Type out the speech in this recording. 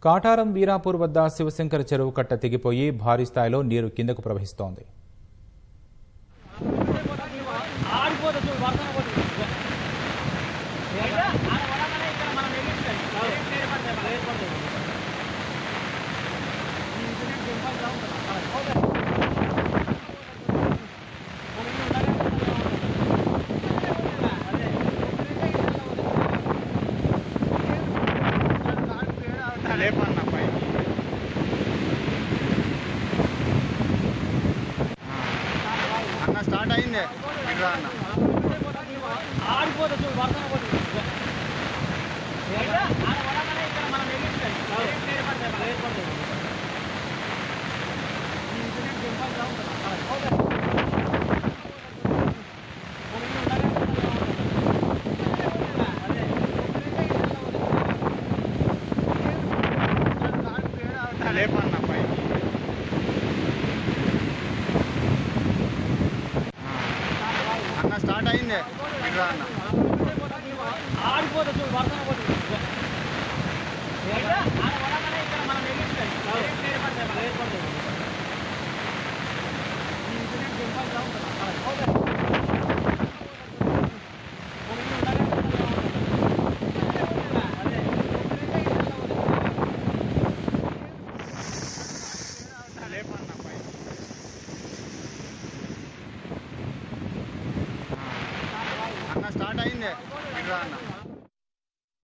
కాటారం వీరాపూర్ వద్ద శివశంకర చెరువు కట్ట తెగిపోయి భారీ స్థాయిలో నీరు కిందకు ప్రవహిస్తోంది లేపన్న పైకి అన్న స్టార్ట్ అయిందే ఇట్లా అన్న లేపన్న పైకి అన్న స్టార్ట్ అయిందే ఇట్లా అన్న లేపన్న పైకి అన్న స్టార్ట్ అయిందే ఇట్లా అన్న